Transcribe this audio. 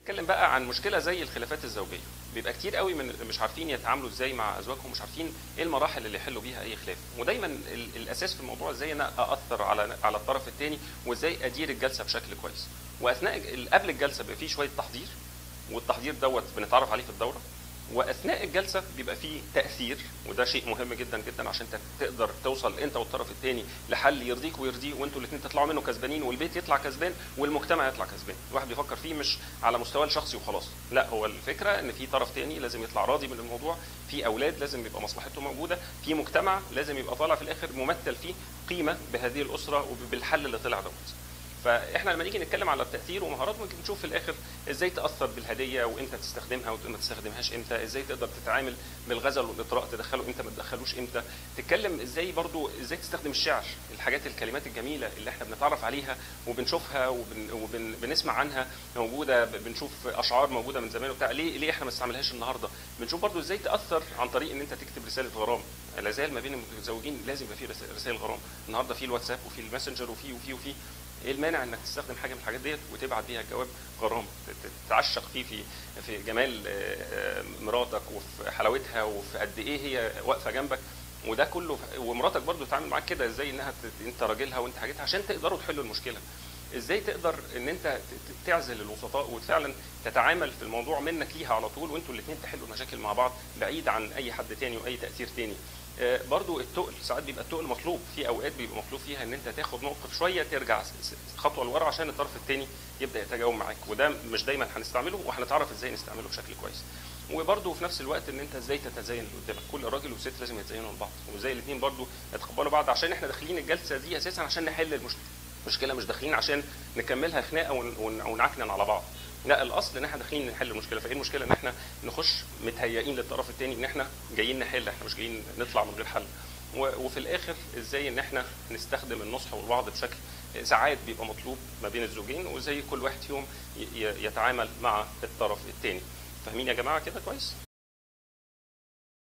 نتكلم بقى عن مشكله زي الخلافات الزوجيه بيبقى كتير قوي من مش عارفين يتعاملوا ازاي مع ازواجهم مش عارفين ايه المراحل اللي يحلوا بيها اي خلاف ودايما ال- الاساس في الموضوع ازاي انا ااثر على على الطرف الثاني وازاي ادير الجلسه بشكل كويس واثناء ال- قبل الجلسه بيبقى فيه شويه تحضير والتحضير دوت بنتعرف عليه في الدوره واثناء الجلسه بيبقى فيه تاثير وده شيء مهم جدا جدا عشان ت- تقدر توصل انت والطرف الثاني لحل يرضيك ويرضيه وانتوا الاثنين تطلعوا منه كسبانين والبيت يطلع كسبان والمجتمع يطلع كسبان الواحد بيفكر فيه مش على مستواه الشخصي وخلاص لا هو الفكره ان في طرف ثاني لازم يطلع راضي من الموضوع في اولاد لازم يبقى مصلحته موجوده في مجتمع لازم يبقى طالع في الاخر ممثل فيه قيمه بهذه الاسره وبالحل اللي طلع دوت فاحنا لما نيجي نتكلم على التاثير ومهارات ممكن نشوف في الاخر ازاي تاثر بالهديه وامتى تستخدمها وما تستخدمهاش امتى ازاي تقدر تتعامل بالغزل والاطراء تدخله امتى ما تدخلوش امتى تتكلم ازاي برضو ازاي تستخدم الشعر الحاجات الكلمات الجميله اللي احنا بنتعرف عليها وبنشوفها وبنسمع وبن وبنسمع عنها موجوده بنشوف اشعار موجوده من زمان وبتاع ليه ليه احنا ما استعملهاش النهارده بنشوف برضو ازاي تاثر عن طريق ان انت تكتب رساله غرام لا زال ما بين المتزوجين لازم يبقى في رس- رسائل غرام النهارده في الواتساب وفي الماسنجر وفي وفي وفي ايه المانع انك تستخدم حاجه من الحاجات ديت وتبعت بيها جواب غرام ت- تتعشق فيه في في جمال آه، آه، مراتك وفي حلاوتها وفي قد ايه هي واقفه جنبك وده كله ومراتك برضو تتعامل معاك كده ازاي انها ت- انت راجلها وانت حاجتها عشان تقدروا تحلوا المشكله ازاي تقدر ان انت ت- ت- تعزل الوسطاء وفعلا تتعامل في الموضوع منك ليها على طول وانتوا الاثنين تحلوا المشاكل مع بعض بعيد عن اي حد تاني واي تاثير تاني آه، برضو التقل ساعات بيبقى التقل مطلوب في اوقات بيبقى مطلوب فيها ان انت تاخد موقف شويه ترجع س- س- خطوه لورا عشان الطرف الثاني يبدا يتجاوب معاك وده مش دايما هنستعمله وهنتعرف ازاي نستعمله بشكل كويس وبرضه في نفس الوقت ان انت ازاي تتزين اللي قدامك كل راجل وست لازم يتزينوا لبعض وازاي الاثنين برضه يتقبلوا بعض عشان احنا داخلين الجلسه دي اساسا عشان نحل المشكله المشكله مش داخلين عشان نكملها خناقه ون- ون- ونعكنن على بعض لا الاصل ان احنا داخلين نحل المشكله فايه المشكله ان احنا نخش متهيئين للطرف الثاني ان احنا جايين نحل احنا مش جايين نطلع من غير حل و- وفي الاخر ازاي ان احنا نستخدم النصح والوعظ بشكل ساعات بيبقى مطلوب ما بين الزوجين وزي كل واحد فيهم ي- ي- يتعامل مع الطرف الثاني فاهمين يا جماعه كده كويس